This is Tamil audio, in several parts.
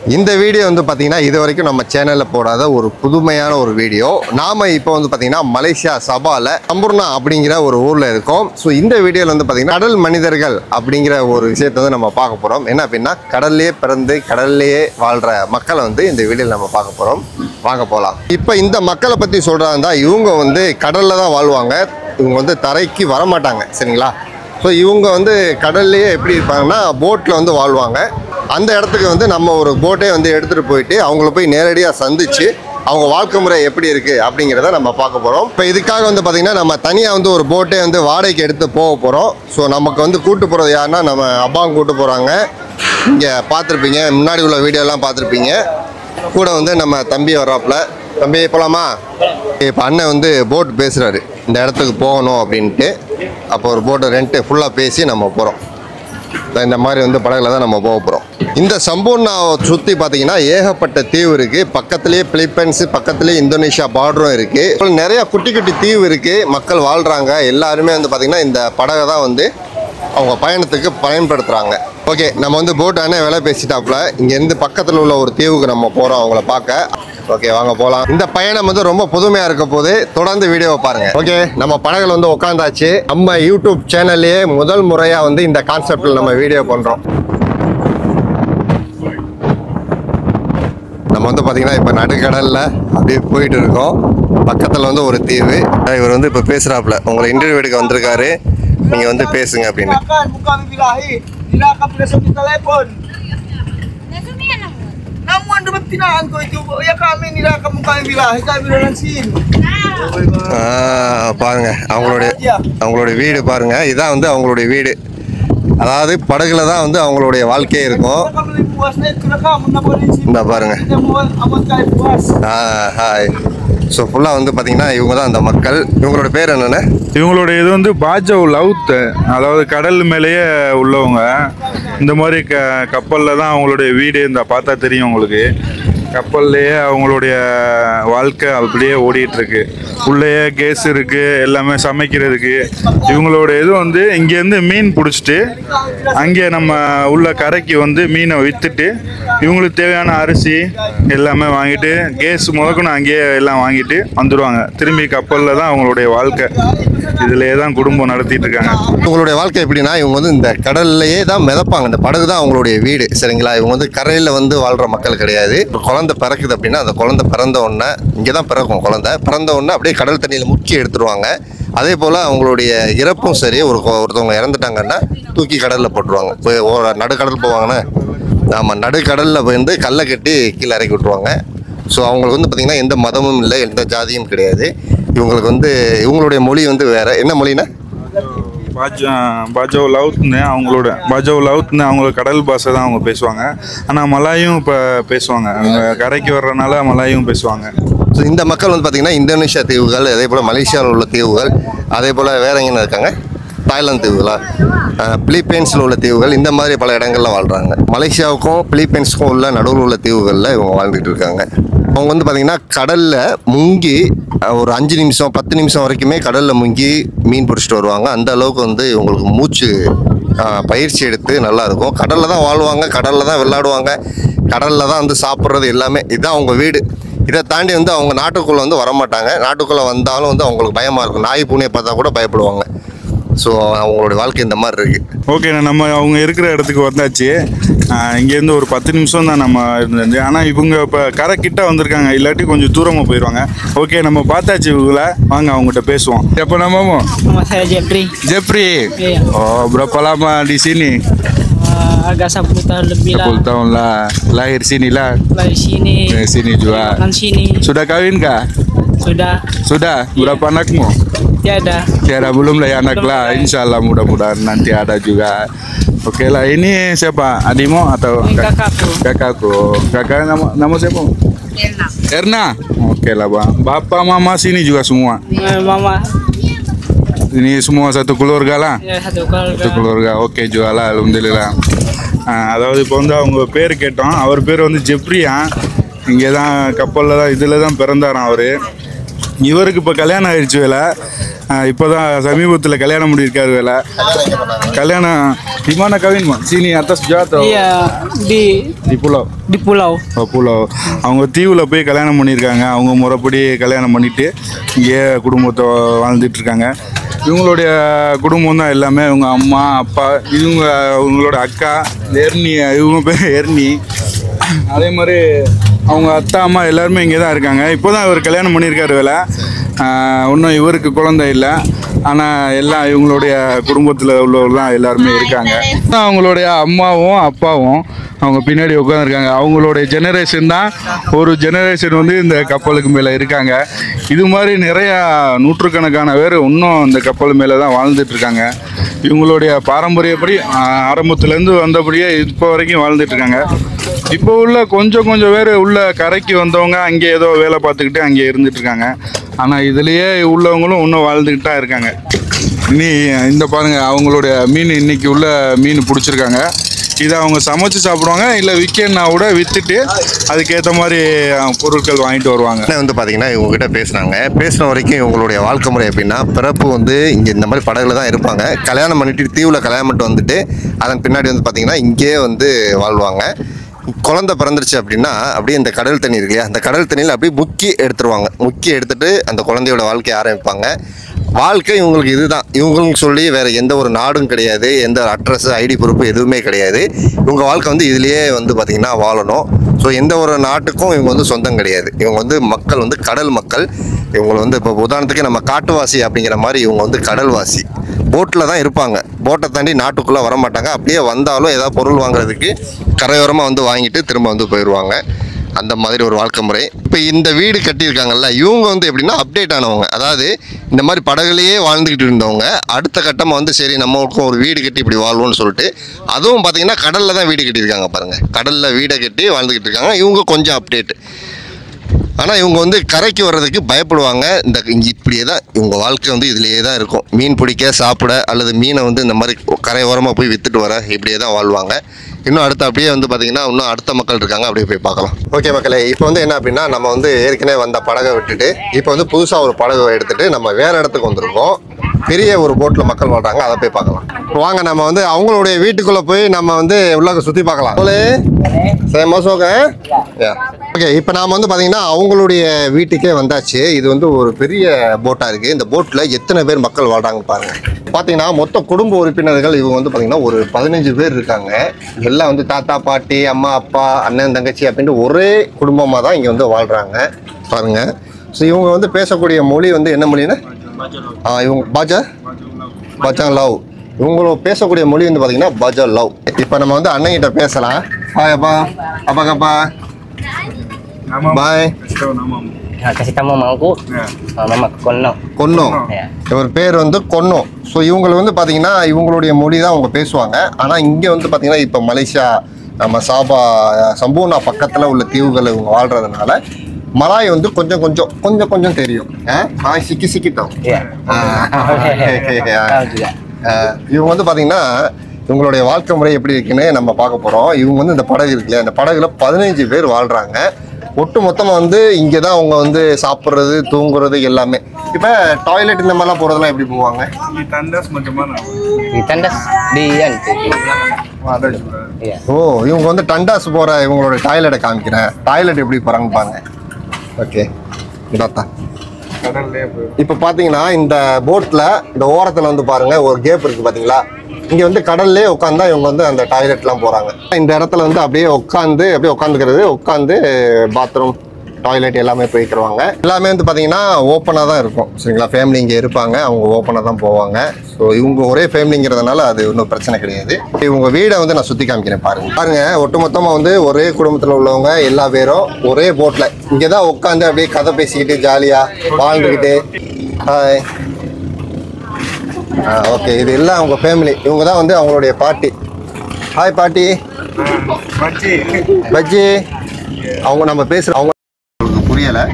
இந்த வீடியோ வந்து பார்த்தீங்கன்னா இது வரைக்கும் நம்ம சேனலில் போடாத ஒரு புதுமையான ஒரு வீடியோ நாம இப்போ வந்து பார்த்தீங்கன்னா மலேசியா சபால சம்பூர்ணா அப்படிங்கிற ஒரு ஊரில் இருக்கோம் ஸோ இந்த வீடியோவில் வந்து பார்த்தீங்கன்னா கடல் மனிதர்கள் அப்படிங்கிற ஒரு விஷயத்தை வந்து நம்ம பார்க்க போகிறோம் என்ன அப்படின்னா கடல்லையே பிறந்து கடல்லையே வாழ்கிற மக்களை வந்து இந்த வீடியோவில் நம்ம பார்க்க போகிறோம் வாங்க போகலாம் இப்போ இந்த மக்களை பற்றி சொல்கிறாங்க இவங்க வந்து கடலில் தான் வாழ்வாங்க இவங்க வந்து தரைக்கு வரமாட்டாங்க சரிங்களா ஸோ இவங்க வந்து கடல்லையே எப்படி இருப்பாங்கன்னா போட்டில் வந்து வாழ்வாங்க அந்த இடத்துக்கு வந்து நம்ம ஒரு போட்டே வந்து எடுத்துகிட்டு போயிட்டு அவங்கள போய் நேரடியாக சந்திச்சு அவங்க வாழ்க்கை முறை எப்படி இருக்குது அப்படிங்கிறத நம்ம பார்க்க போகிறோம் இப்போ இதுக்காக வந்து பார்த்திங்கன்னா நம்ம தனியாக வந்து ஒரு போட்டே வந்து வாடகைக்கு எடுத்து போக போகிறோம் ஸோ நமக்கு வந்து கூட்டு போகிறது யாருன்னா நம்ம அப்பாவும் கூட்டு போகிறாங்க இங்கே பார்த்துருப்பீங்க முன்னாடி உள்ள வீடியோலாம் பார்த்துருப்பீங்க கூட வந்து நம்ம தம்பி வர்றாப்புல தம்பி போகலாமா இப்போ அண்ணன் வந்து போட் பேசுகிறாரு இந்த இடத்துக்கு போகணும் அப்படின்ட்டு அப்போ ஒரு போட்டை ரெண்ட்டு ஃபுல்லாக பேசி நம்ம போகிறோம் இந்த மாதிரி வந்து படகுல தான் நம்ம போக போகிறோம் இந்த சம்பூர்ணாவை சுற்றி பார்த்தீங்கன்னா ஏகப்பட்ட தீவு இருக்குது பக்கத்துலேயே பிலிப்பைன்ஸு பக்கத்துலேயே இந்தோனேஷியா பார்டரும் இருக்குது நிறைய குட்டி குட்டி தீவு இருக்குது மக்கள் வாழ்கிறாங்க எல்லாருமே வந்து பார்த்திங்கன்னா இந்த படகை தான் வந்து அவங்க பயணத்துக்கு பயன்படுத்துகிறாங்க ஓகே நம்ம வந்து போட் அண்ணன் விலை பேசிட்டாப்புல இங்கேருந்து பக்கத்தில் உள்ள ஒரு தீவுக்கு நம்ம போகிறோம் அவங்கள பார்க்க ஓகே வாங்க போகலாம் இந்த பயணம் வந்து ரொம்ப புதுமையாக இருக்க போது தொடர்ந்து வீடியோவை பாருங்க ஓகே நம்ம படகுல வந்து உட்காந்தாச்சு நம்ம யூடியூப் சேனல்லையே முதல் முறையாக வந்து இந்த கான்செப்டில் நம்ம வீடியோ பண்ணுறோம் நம்ம வந்து பார்த்தீங்கன்னா இப்போ நடுக்கடலில் அப்படியே போயிட்டு இருக்கோம் பக்கத்தில் வந்து ஒரு தீவு இவர் வந்து இப்போ பேசுகிறாப்புல உங்களை இன்டர்வியூ எடுக்க வந்திருக்காரு நீங்கள் வந்து பேசுங்க அப்படின்னு Silakan buka bibir lahir. Tidak akan boleh sebut telefon. Namun ada pertinaan kau itu. Ya kami tidak akan buka bibir lahir. Kami dalam sini. ஆ, பாருங்க அவங்களுடைய அவங்களுடைய வீடு பாருங்க இதான் வந்து அவங்களுடைய வீடு அதாவது படகுல தான் வந்து அவங்களுடைய வாழ்க்கையே இருக்கும் Kita akan beli puas naik ke kamu. Nak boleh sini. இந்த பாருங்க Kita mau amat kaya puas. ஆ ஹாய் ஸோ ஃபுல்லாக வந்து பார்த்தீங்கன்னா இவங்க தான் அந்த மக்கள் இவங்களோட பேர் என்னென்ன இவங்களோட இது வந்து பாஜவ் லவுத் அதாவது கடல் மேலேயே உள்ளவங்க இந்த மாதிரி க கப்பலில் தான் அவங்களுடைய வீடு இந்த பார்த்தா தெரியும் உங்களுக்கு கப்பல்லையே அவங்களுடைய வாழ்க்கை அப்படியே ஓடிட்டு இருக்கு உள்ளேயே கேஸ் இருக்கு எல்லாமே சமைக்கிறதுக்கு இவங்களோட இது வந்து இங்கேருந்து மீன் பிடிச்சிட்டு அங்கே நம்ம உள்ள கரைக்கு வந்து மீனை விற்றுட்டு இவங்களுக்கு தேவையான அரிசி எல்லாமே வாங்கிட்டு கேஸ் முதக்கணும் அங்கேயே எல்லாம் வாங்கிட்டு வந்துடுவாங்க திரும்பி கப்பலில் தான் அவங்களுடைய வாழ்க்கை இதுலேயே தான் குடும்பம் நடத்திட்டு இருக்காங்க இவங்களுடைய வாழ்க்கை எப்படின்னா இவங்க வந்து இந்த கடல்லையே தான் மிதப்பாங்க இந்த படகு தான் அவங்களுடைய வீடு சரிங்களா இவங்க வந்து கரையில் வந்து வாழ்கிற மக்கள் கிடையாது ஒரு குழந்தை பிறக்குது அப்படின்னா அந்த குழந்தை பிறந்த உடனே இங்கே தான் பிறக்கும் குழந்தை பிறந்த உடனே அப்படியே கடல் தண்ணியில் முக்கி எடுத்துருவாங்க அதே போல் அவங்களுடைய இறப்பும் சரி ஒரு கொ- ஒருத்தவங்க இறந்துட்டாங்கன்னா தூக்கி கடலில் போட்டுருவாங்க இப்போ ஒரு நடுக்கடல் போவாங்கன்னு ஆமாம் நடுக்கடலில் வந்து கல்லை கட்டி கீழே இறக்கி விட்ருவாங்க ஸோ அவங்களுக்கு வந்து பார்த்திங்கன்னா எந்த மதமும் இல்லை எந்த ஜாதியும் கிடையாது இவங்களுக்கு வந்து இவங்களுடைய மொழி வந்து வேறு என்ன மொழினா பாஜ பாஜவ் லவுத்னு அவங்களோட பாஜவ் லவுத்னு அவங்களோட கடல் பாஷை தான் அவங்க பேசுவாங்க ஆனால் மலாயும் இப்போ பேசுவாங்க அவங்க கரைக்கு வர்றதுனால மலாயும் பேசுவாங்க ஸோ இந்த மக்கள் வந்து பார்த்திங்கன்னா இந்தோனேஷியா தீவுகள் அதே போல் மலேசியாவில் உள்ள தீவுகள் அதே போல் வேற எங்கே இருக்காங்க தாய்லாந்து தீவுகளா அஹ், பிலிப்பைன்ஸில் உள்ள தீவுகள் இந்த மாதிரி பல இடங்கள்ல வாழ்கிறாங்க மலேசியாவுக்கும் பிலிப்பைன்ஸுக்கும் உள்ள நடுவில் உள்ள தீவுகளில் இவங்க வாழ்ந்துட்டு இருக்காங்க அவங்க வந்து பார்த்திங்கன்னா கடலில் முங்கி அஹ், ஒரு அஞ்சு நிமிஷம் பத்து நிமிஷம் வரைக்குமே கடலில் முங்கி மீன் பிடிச்சிட்டு வருவாங்க அந்த அளவுக்கு வந்து இவங்களுக்கு மூச்சு அஹ், பயிற்சி எடுத்து நல்லா இருக்கும் கடலில் தான் வாழ்வாங்க கடலில் தான் விளையாடுவாங்க கடலில் தான் வந்து சாப்பிட்றது எல்லாமே இதுதான் அவங்க வீடு இதை தாண்டி வந்து அவங்க நாட்டுக்குள்ளே வந்து வரமாட்டாங்க நாட்டுக்குள்ளே வந்தாலும் வந்து அவங்களுக்கு பயமாக இருக்கும் நாய் பூனையை பார்த்தா கூட பயப்படுவாங்க ஸோ அவங்களுடைய வாழ்க்கை இந்த மாதிரி இருக்குது ஓகே நம்ம அவங்க இருக்கிற இடத்துக்கு வந்தாச்சு ஆஹ் இங்கேருந்து ஒரு பத்து நிமிஷம் தான் நம்ம இருந்தது ஆனால் இவங்க இப்போ கரை கிட்ட வந்திருக்காங்க இல்லாட்டி கொஞ்சம் தூரமாக போயிடுவாங்க ஓகே நம்ம பார்த்தாச்சு இவங்கள வாங்க அவங்ககிட்ட பேசுவோம் எப்போ நம்ம Nama saya Jeffrey. Jeffrey Iya. oh berapa lama di sini Uh, agak 10 tahun lebih lah. 10 tahun lah lahir sini lah Dari sini. Dari sini juga. Makan sini. sudah kawin kah Sudah sudah berapa anakmu tiada. Tiada belum lah ya anak Belum lah, ada. insya Allah mudah-mudahan nanti ada juga. Oke lah, ini siapa? Adimo atau Ini kak- kakakku. Kakakku. Kakak nama nama siapa? Enak. Erna. Oke lah bang. Bapak mama sini juga semua. Mama Ini semua satu keluarga lah. ya satu keluarga. satu keluarga. Oke jualan, alhamdulillah. ஆஹ் அதாவது இப்போ வந்து அவங்க பேர் கேட்டோம் அவர் பேர் வந்து ஜெப்ரியா இங்கே தான் கப்பலில் தான் இதில் தான் பிறந்தாராம் அவர் இவருக்கு இப்போ கல்யாணம் ஆயிடுச்சு வேலை இப்போ தான் சமீபத்தில் கல்யாணம் பண்ணியிருக்காரு வேலை கல்யாணம் dimana kawin mak sini atas jatuh Iya di di pulau di pulau. ஓ, புலோ அவங்க தீவில் போய் கல்யாணம் பண்ணியிருக்காங்க அவங்க முறைப்படி கல்யாணம் பண்ணிட்டு இங்கேயே குடும்பத்தை வாழ்ந்துட்டு இருக்காங்க இவங்களுடைய குடும்பம் தான் எல்லாமே இவங்க அம்மா அப்பா இவங்க இவங்களோட அக்கா எர்னி இவங்க பேர் எர்னி அதே மாதிரி அவங்க அத்தா அம்மா எல்லாருமே இங்கே தான் இருக்காங்க இப்போ தான் இவர் கல்யாணம் பண்ணியிருக்காரு வேலை ஆஹ், இன்னும் இவருக்கு குழந்தை இல்லை ஆனால் எல்லாம் இவங்களுடைய குடும்பத்தில் உள்ளவர் தான் எல்லாருமே இருக்காங்க அவங்களுடைய அம்மாவும் அப்பாவும் அவங்க பின்னாடி உட்காந்துருக்காங்க அவங்களுடைய ஜெனரேஷன் தான் ஒரு ஜெனரேஷன் வந்து இந்த கப்பலுக்கு மேலே இருக்காங்க இது மாதிரி நிறையா நூற்றுக்கணக்கான பேர் இன்னும் இந்த கப்பல் மேலே தான் வாழ்ந்துட்டு இருக்காங்க இவங்களுடைய பாரம்பரியப்படி ஆஹ், ஆரம்பத்துலேருந்து வந்தபடியே இப்போ வரைக்கும் வாழ்ந்துட்டு இருக்காங்க இப்போ உள்ள கொஞ்சம் கொஞ்சம் பேர் உள்ள கரைக்கு வந்தவங்க அங்கே ஏதோ வேலை பார்த்துக்கிட்டு அங்கே இருந்துட்டு இருக்காங்க ஆனால் இதுலேயே உள்ளவங்களும் இன்னும் வாழ்ந்துக்கிட்டு தான் இருக்காங்க இனி இந்த பாருங்க அவங்களுடைய மீன் இன்னைக்கு உள்ள மீன் பிடிச்சிருக்காங்க இதை அவங்க சமைச்சு சாப்பிடுவாங்க இல்லை விற்கனா கூட விற்றுட்டு அதுக்கேற்ற மாதிரி அஹ், பொருட்கள் வாங்கிட்டு வருவாங்க அண்ணன் வந்து பார்த்தீங்கன்னா இவங்ககிட்ட பேசுனாங்க பேசின வரைக்கும் இவங்களுடைய வாழ்க்கை முறை எப்படின்னா பிறப்பு வந்து இங்கே இந்த மாதிரி படகுல தான் இருப்பாங்க கல்யாணம் பண்ணிட்டு தீவில் கல்யாணம் பண்ணிட்டு வந்துட்டு அதன் பின்னாடி வந்து பார்த்தீங்கன்னா இங்கேயே வந்து வாழ்வாங்க குழந்தை பிறந்துருச்சு அப்படின்னா அப்படியே இந்த கடல் தண்ணி இருக்கு இல்லையா அந்த கடல் தண்ணியில் அப்படியே முக்கி எடுத்துருவாங்க முக்கி எடுத்துட்டு அந்த குழந்தையோட வாழ்க்கையை ஆரம்பிப்பாங்க வாழ்க்கை இவங்களுக்கு இதுதான் இவங்களுக்கு சொல்லி வேற எந்த ஒரு நாடும் கிடையாது எந்த அட்ரஸ் ஐடி ப்ரூஃப் எதுவுமே கிடையாது இவங்க வாழ்க்கை வந்து இதுலயே வந்து பார்த்தீங்கன்னா வாழணும் ஸோ எந்த ஒரு நாட்டுக்கும் இவங்க வந்து சொந்தம் கிடையாது இவங்க வந்து மக்கள் வந்து கடல் மக்கள் இவங்க வந்து இப்போ உதாரணத்துக்கு நம்ம காட்டுவாசி அப்படிங்கிற மாதிரி இவங்க வந்து கடல்வாசி போட்டில் தான் இருப்பாங்க போட்டை தாண்டி நாட்டுக்குள்ளே வர மாட்டாங்க அப்படியே வந்தாலும் ஏதாவது பொருள் வாங்குறதுக்கு கரையோரமாக வந்து வாங்கிட்டு திரும்ப வந்து போயிடுவாங்க அந்த மாதிரி ஒரு வாழ்க்கை முறை இப்போ இந்த வீடு கட்டியிருக்காங்கல்ல இவங்க வந்து எப்படின்னா அப்டேட் ஆனவங்க அதாவது இந்த மாதிரி படகுலையே வாழ்ந்துக்கிட்டு இருந்தவங்க அடுத்த கட்டமாக வந்து சரி நம்மளுக்கும் ஒரு வீடு கட்டி இப்படி வாழ்வோம்னு சொல்லிட்டு அதுவும் பார்த்தீங்கன்னா கடலில் தான் வீடு கட்டியிருக்காங்க பாருங்கள் கடலில் வீடை கட்டி வாழ்ந்துக்கிட்டு இருக்காங்க இவங்க கொஞ்சம் அப்டேட் ஆனால் இவங்க வந்து கரைக்கு வர்றதுக்கு பயப்படுவாங்க இந்த இங்க இப்படியே தான் இவங்க வாழ்க்கை வந்து இதுலேயே தான் இருக்கும் மீன் பிடிக்க சாப்பிட அல்லது மீனை வந்து இந்த மாதிரி கரை ஓரமாக போய் வித்துட்டு வர இப்படியே தான் வாழ்வாங்க இன்னும் அடுத்து அப்படியே வந்து பார்த்தீங்கன்னா இன்னும் அடுத்த மக்கள் இருக்காங்க அப்படியே போய் பார்க்கலாம் ஓகே மக்களே இப்போ வந்து என்ன அப்படின்னா நம்ம வந்து ஏற்கனவே வந்த படகை விட்டுட்டு இப்போ வந்து புதுசாக ஒரு படகை எடுத்துட்டு நம்ம வேற இடத்துக்கு வந்திருக்கோம் பெரிய ஒரு போட்டில் மக்கள் வாழ்றாங்க அதை போய் பார்க்கலாம் வாங்க நம்ம வந்து அவங்களுடைய வீட்டுக்குள்ளே போய் நம்ம வந்து உள்ள சுற்றி பார்க்கலாம் சரி மோசோங்க ஓகே இப்போ நாம வந்து பார்த்தீங்கன்னா அவங்களுடைய வீட்டுக்கே வந்தாச்சு இது வந்து ஒரு பெரிய போட்டாக இருக்குது இந்த போட்டில் எத்தனை பேர் மக்கள் வாழ்றாங்க பாருங்க பார்த்தீங்கன்னா மொத்த குடும்ப உறுப்பினர்கள் இவங்க வந்து பார்த்தீங்கன்னா ஒரு பதினஞ்சு பேர் இருக்காங்க எல்லாம் வந்து தாத்தா பாட்டி அம்மா அப்பா அண்ணன் தங்கச்சி அப்படின்ட்டு ஒரே குடும்பமாக தான் இங்கே வந்து வாழ்கிறாங்க பாருங்க ஸோ இவங்க வந்து பேசக்கூடிய மொழி வந்து என்ன மொழின்னா ஆ இவங்க பாஜா பாஜா லவ் இவங்க பேசக்கூடிய மொழி வந்து பார்த்தீங்கன்னா பாஜா லவ் இப்போ நம்ம வந்து அண்ணங்கிட்ட பேசலாம் ஹாய் அப்பா அப்பா கப்பா பாய் Ah, kasih tamu mangku. Ah, mama kono. கொன்னம் Ya. இவர் பேர் வந்து கொன்னம் ஸோ இவங்களை வந்து பார்த்தீங்கன்னா இவங்களுடைய மொழி தான் அவங்க பேசுவாங்க ஆனால் இங்கே வந்து பார்த்தீங்கன்னா இப்போ மலேசியா நம்ம சாபா சம்பூர்ணா பக்கத்தில் உள்ள தீவுகள் இவங்க வாழ்கிறதுனால மலாய் வந்து கொஞ்சம் கொஞ்சம் கொஞ்சம் கொஞ்சம் தெரியும் ஆ ஆ, சிக்கி சிக்கிட்டோம் Ya. ஆ, Tahu juga. ஆஹ் இவங்க வந்து பார்த்தீங்கன்னா இவங்களுடைய வாழ்க்கை முறை எப்படி இருக்குன்னு நம்ம பார்க்க போகிறோம் இவங்க வந்து இந்த படகு இருக்குல்ல இந்த படகுல பதினஞ்சு பேர் வாழ்கிறாங்க ஒட்டு மொத்தமாக வந்து இங்கே தான் அவங்க வந்து சாப்பிட்றது தூங்குறது எல்லாமே இப்போ டாய்லெட் இந்த மாதிரிலாம் போகிறதுலாம் எப்படி போவாங்க Di tandas di yan. Ya. ஓ இவங்க வந்து டண்டாஸ் போகிற இவங்களோட டாய்லெட்டை காமிக்கிறேன் டாய்லெட் எப்படி போகிறாங்க பாருங்க ஓகே இதாத்தான் இப்போ பார்த்தீங்கன்னா இந்த போட்டில் இந்த ஓரத்தில் வந்து பாருங்க ஒரு கேப் இருக்கு பார்த்தீங்களா இங்கே வந்து கடல்லே உட்காந்தா இவங்க வந்து அந்த டாய்லெட்லாம் போகிறாங்க இந்த இடத்துல வந்து அப்படியே உட்காந்து அப்படியே உட்காந்துக்கிறது உட்காந்து பாத்ரூம் டாய்லெட் எல்லாமே போய்க்கிறவாங்க எல்லாமே வந்து பார்த்தீங்கன்னா ஓப்பனாக தான் இருக்கும் சரிங்களா ஃபேமிலி இங்கே இருப்பாங்க அவங்க ஓப்பனாக தான் போவாங்க ஸோ இவங்க ஒரே ஃபேமிலிங்கிறதுனால அது ஒன்றும் பிரச்சனை கிடையாது இவங்க வீடை வந்து நான் சுற்றி காமிக்கிறேன் பாருங்க பாருங்க ஒட்டுமொத்தமாக வந்து ஒரே குடும்பத்தில் உள்ளவங்க எல்லா பேரும் ஒரே போட்டில் இங்கே தான் உட்காந்து அப்படியே கதை பேசிக்கிட்டு ஜாலியாக வாழ்ந்துக்கிட்டு ஹாய் ஆ ஓகே இது எல்லாம் அவங்க ஃபேமிலி இவங்க தான் வந்து அவங்களுடைய பாட்டி ஹாய் பாட்டி பஜ்ஜி அவங்க நம்ம பேசுகிற அவங்க அவங்களுக்கு புரியலை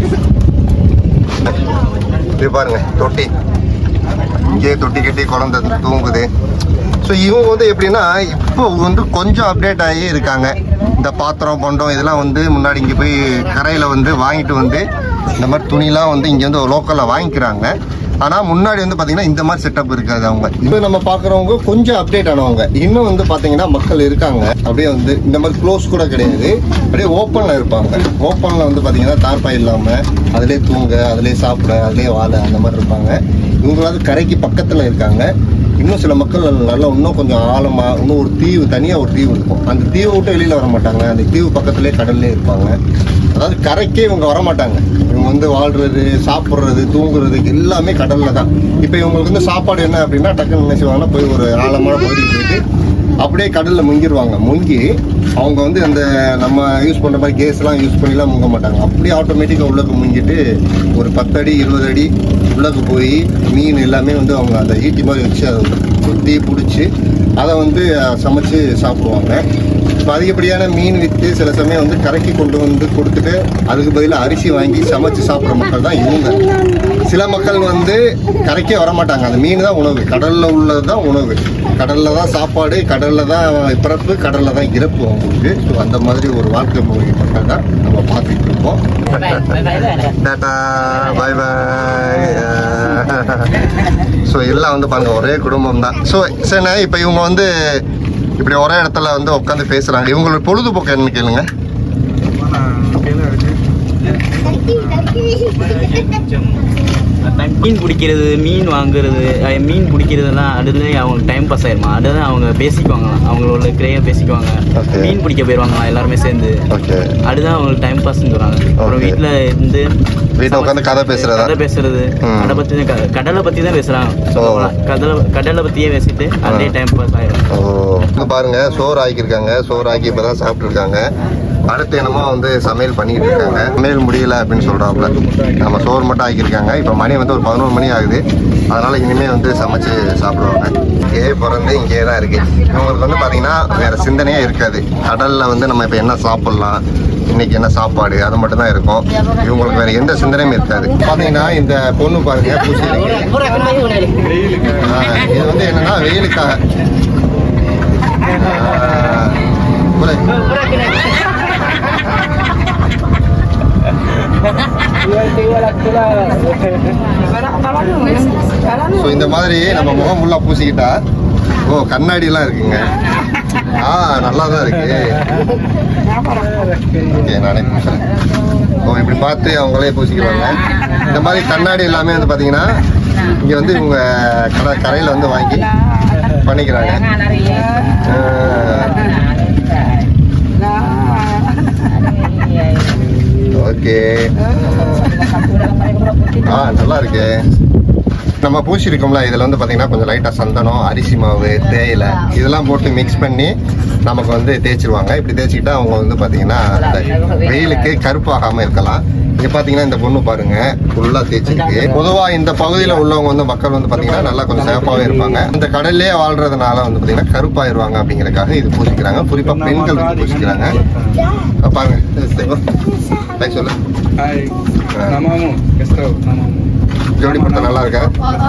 இது பாருங்க தொட்டி இங்கே தொட்டி கட்டி குழந்தை தூங்குது ஸோ இவங்க வந்து எப்படின்னா இப்போ வந்து கொஞ்சம் அப்டேட் ஆகி இருக்காங்க இந்த பாத்திரம் பண்டம் இதெல்லாம் வந்து முன்னாடி இங்கே போய் கரையில் வந்து வாங்கிட்டு வந்து இந்த மாதிரி துணிலாம் வந்து இங்கே வந்து லோக்கலில் வாங்கிக்கிறாங்க ஆனால் முன்னாடி வந்து பார்த்தீங்கன்னா இந்த மாதிரி செட்டப் இருக்காது அவங்க இப்போ நம்ம பார்க்குறவங்க கொஞ்சம் அப்டேட் ஆனவங்க இன்னும் வந்து பார்த்தீங்கன்னா மக்கள் இருக்காங்க அப்படியே வந்து இந்த மாதிரி க்ளோஸ் கூட கிடையாது அப்படியே ஓப்பனில் இருப்பாங்க ஓப்பனில் வந்து பார்த்தீங்கன்னா தார்பாய் இல்லாமல் அதிலே தூங்க அதிலே சாப்பிட அதிலே வாழ அந்த மாதிரி இருப்பாங்க இவங்களாவது கரைக்கு பக்கத்தில் இருக்காங்க இன்னும் சில மக்கள் நல்லா இன்னும் கொஞ்சம் ஆழமாக இன்னும் ஒரு தீவு தனியாக ஒரு தீவு இருக்கும் அந்த தீவை விட்டு வெளியில் வர மாட்டாங்க அந்த தீவு பக்கத்துலேயே கடல்லே இருப்பாங்க அதாவது கரைக்கே இவங்க வர மாட்டாங்க இவங்க வந்து வாழ்றது சாப்பிட்றது தூங்குறது எல்லாமே கடல்ல தான் இப்போ இவங்களுக்கு வந்து சாப்பாடு என்ன அப்படின்னா டக்குன்னு என்ன செய்வாங்கன்னா போய் ஒரு ஆழமான பகுதிக்கு போயிட்டு அப்படியே கடல்ல முங்கிடுவாங்க முங்கி அவங்க வந்து அந்த நம்ம யூஸ் பண்ற மாதிரி கேஸ்லாம் யூஸ் பண்ணிலாம் முங்க மாட்டாங்க அப்படியே ஆட்டோமேட்டிக்காக உள்ளக்கு முங்கிட்டு ஒரு பத்து அடி இருபது அடி உள்ளக்கு போய் மீன் எல்லாமே வந்து அவங்க அந்த ஈட்டி மாதிரி வச்சு அதை சுற்றி பிடிச்சி அதை வந்து அஹ், சமைச்சு சாப்பிடுவாங்க இப்போ அதிகப்படியான மீன் விற்று சில சமயம் வந்து கரைக்கு கொண்டு வந்து கொடுத்துட்டு அதுக்கு பதிலாக அரிசி வாங்கி சமைச்சு சாப்பிட்ற மக்கள் தான் இவங்க சில மக்கள் வந்து கரைக்கே வர மாட்டாங்க அந்த மீன் தான் உணவு கடல்ல உள்ளது தான் உணவு கடல்ல தான் சாப்பாடு கடல்ல தான் பிறப்பு கடல்ல தான் இறப்பு அவங்களுக்கு ஸோ அந்த மாதிரி ஒரு வாழ்க்கை முறை மக்கள் தான் நம்ம பார்த்துட்டு இருக்கோம் டாட்டா பாய் பாய் ஸோ எல்லாம் வந்து பாருங்க ஒரே குடும்பம் தான் ஸோ சரிண்ணே இப்போ இவங்க வந்து இப்படி ஒரே இடத்துல வந்து உட்காந்து பேசுறாங்க இவங்களோட பொழுதுபோக்கு என்னன்னு கேளுங்க மீன் பிடிக்கிறது மீன் வாங்குறது அஹ் மீன் பிடிக்கிறதுலாம் அதுலேயே அவங்க டைம் பாஸ் ஆயிருமா அதுதான் அவங்க பேசிக்குவாங்களாம் அவங்களோட கிரேய பேசிக்குவாங்க Okay. மீன் பிடிக்க போயிடுவாங்களாம் எல்லாருமே சேர்ந்து ஓகே அதுதான் அவங்களுக்கு டைம் பாஸ்ன்னு சொல்றாங்க அப்புறம் Okay. வீட்டில் இருந்து வீட்ல உட்காந்து கதை பேசுறதா? கதை பேசுறது ம். அதை பற்றி கடலை பற்றி தான் பேசுகிறாங்க சொல்லப்போனா கடலை கடலை பற்றியே பேசிட்டு அதே டைம் பாஸ் ஆயிரும் ஓ இங்க பாருங்க சோறு ஆக்கியிருக்காங்க சோறு ஆக்கி இப்பதான் சாப்பிட்டு இருக்காங்க அடுத்து என்னமோ வந்து சமையல் பண்ணிட்டு இருக்காங்க சமையல் முடியல அப்படின்னு சொல்றாப்புல நம்ம சோறு மட்டும் ஆக்கியிருக்காங்க இப்போ மணி வந்து ஒரு பதினோரு மணி ஆகுது அதனால இனிமே வந்து சமைச்சு சாப்பிடுவாங்க இங்கேயே பிறந்து இங்கேயே தான் இருக்கு இவங்களுக்கு வந்து பாத்தீங்கன்னா வேற சிந்தனையே இருக்காது கடல்ல வந்து நம்ம இப்போ என்ன சாப்பிடலாம் இன்னைக்கு என்ன சாப்பாடு அது மட்டும் தான் இருக்கும் இவங்களுக்கு வேற எந்த சிந்தனையும் இருக்காது பாத்தீங்கன்னா இந்த பொண்ணு பாருங்க பூச்சி இருக்கு. ஆ, இது வந்து என்னன்னா வெயிலுக்காக ஆ, புரை. ஸோ இந்த மாதிரி நம்ம முகம் ஃபுல்லாக பூசிக்கிட்டா ஓ கண்ணாடிலாம் இருக்குங்க ஆ நல்லா தான் இருக்கு ஓகே நானே பூசுறேன் ஓ இப்படி பார்த்து அவங்களே பூசிக்கிறாங்க இந்த மாதிரி கண்ணாடி எல்லாமே வந்து பார்த்தீங்கன்னா இங்கே வந்து இவங்க கடை கரையில் வந்து வாங்கி பண்ணிக்கிறாங்க ஓகே ஆ நல்லா இருக்கு நம்ம பூசி இருக்கோம்ல இதில் வந்து பார்த்தீங்கன்னா கொஞ்சம் லைட்டாக சந்தனம் அரிசி மாவு தேயிலை இதெல்லாம் போட்டு மிக்ஸ் பண்ணி நமக்கு வந்து தேய்ச்சிருவாங்க இப்படி தேய்ச்சிக்கிட்டா அவங்க வந்து பார்த்தீங்கன்னா இந்த வெயிலுக்கு கருப்பாகாமல் இருக்கலாம் இங்கே பார்த்தீங்கன்னா இந்த பொண்ணு பாருங்க ஃபுல்லாக தேய்ச்சிருக்கு பொதுவாக இந்த பகுதியில் உள்ளவங்க வந்து மக்கள் வந்து பார்த்தீங்கன்னா நல்லா கொஞ்சம் சேஃபாகவே இருப்பாங்க இந்த கடல்லே வாழ்றதுனால வந்து பார்த்தீங்கன்னா கருப்பாயிருவாங்க அப்படிங்கறதுக்காக இது பூசிக்கிறாங்க குறிப்பாக பெண்கள் வந்து பூசிக்கிறாங்க அஹ் பாருங்க Hi, சொல்லு Hai, namamu, Kestrau, namamu. ஜோடி பட்டம் நல்லா இருக்கா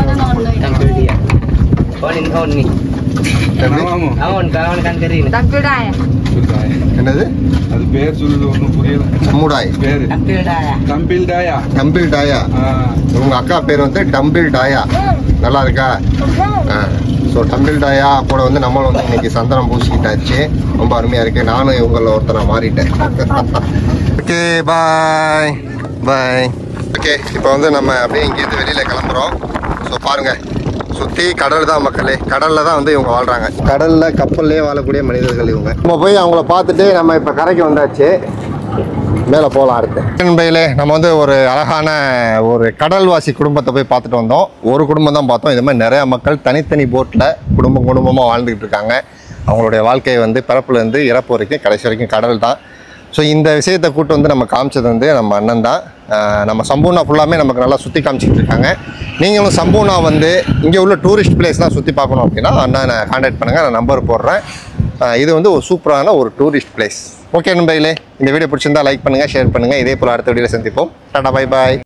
Onin on nih. எப்படி Namamu. Aon kawan kan kering. Tampil dah ya? Sudaya. என்னது அது பேர் சொல்லுது ஒன்றும் புரியல சம்முடாய் பேரு Tampil dah ya. கம்பில் டாயா டம்பிள் டாயா ஆ, உங்க அக்கா பேர் வந்து டம்பிள் டாயா நல்லா இருக்கா ஸோ டம்பிள் டாயா கூட வந்து நம்மளும் வந்து இன்னைக்கு சந்தனம் பூசிக்கிட்டாச்சு ரொம்ப அருமையா இருக்கு நானும் இவங்கள ஒருத்தரை மாறிட்டேன் ஓகே பாய் பாய் ஓகே இப்போ வந்து நம்ம அப்படியே இங்கேருந்து வெளியில கிளம்புறோம் ஸோ பாருங்க சுற்றி கடல் தான் மக்களே கடலில் தான் வந்து இவங்க வாழ்றாங்க கடலில் கப்பல்லே வாழக்கூடிய மனிதர்கள் இவங்க நம்ம போய் அவங்கள பார்த்துட்டு நம்ம இப்போ கரைக்கு வந்தாச்சு மேலே போகலாம் அடுத்து நண்பர்களே நம்ம வந்து ஒரு அழகான ஒரு கடல்வாசி குடும்பத்தை போய் பார்த்துட்டு வந்தோம் ஒரு குடும்பம் தான் பார்த்தோம் இது மாதிரி நிறையா மக்கள் தனித்தனி போட்டில் குடும்பம் குடும்பமாக வாழ்ந்துக்கிட்டு இருக்காங்க அவங்களுடைய வாழ்க்கையை வந்து பிறப்புலேருந்து இறப்பு வரைக்கும் கடைசி வரைக்கும் கடல் தான் ஸோ இந்த விஷயத்தை கூட்டு வந்து நம்ம காமிச்சது வந்து நம்ம அண்ணன் தான் ஆஹ் நம்ம சம்பூர்ணா ஃபுல்லாமே நமக்கு நல்லா சுற்றி காமிச்சிட்டு இருக்காங்க நீங்களும் சம்பூர்ணா வந்து இங்கே உள்ள டூரிஸ்ட் பிளேஸ்லாம் சுற்றி பார்க்கணும் அப்படின்னா அண்ணனை கான்டாக்ட் பண்ணுங்கள் நான் நம்பர் போடுறேன் ஆஹ் இது வந்து ஒரு சூப்பரான ஒரு டூரிஸ்ட் பிளேஸ் ஓகே நண்பர்களே இந்த வீடியோ பிடிச்சிருந்தா லைக் பண்ணுங்கள் ஷேர் பண்ணுங்கள் இதே போல் அடுத்த வீடியோவில் சந்திப்போம் டாடா பை பாய்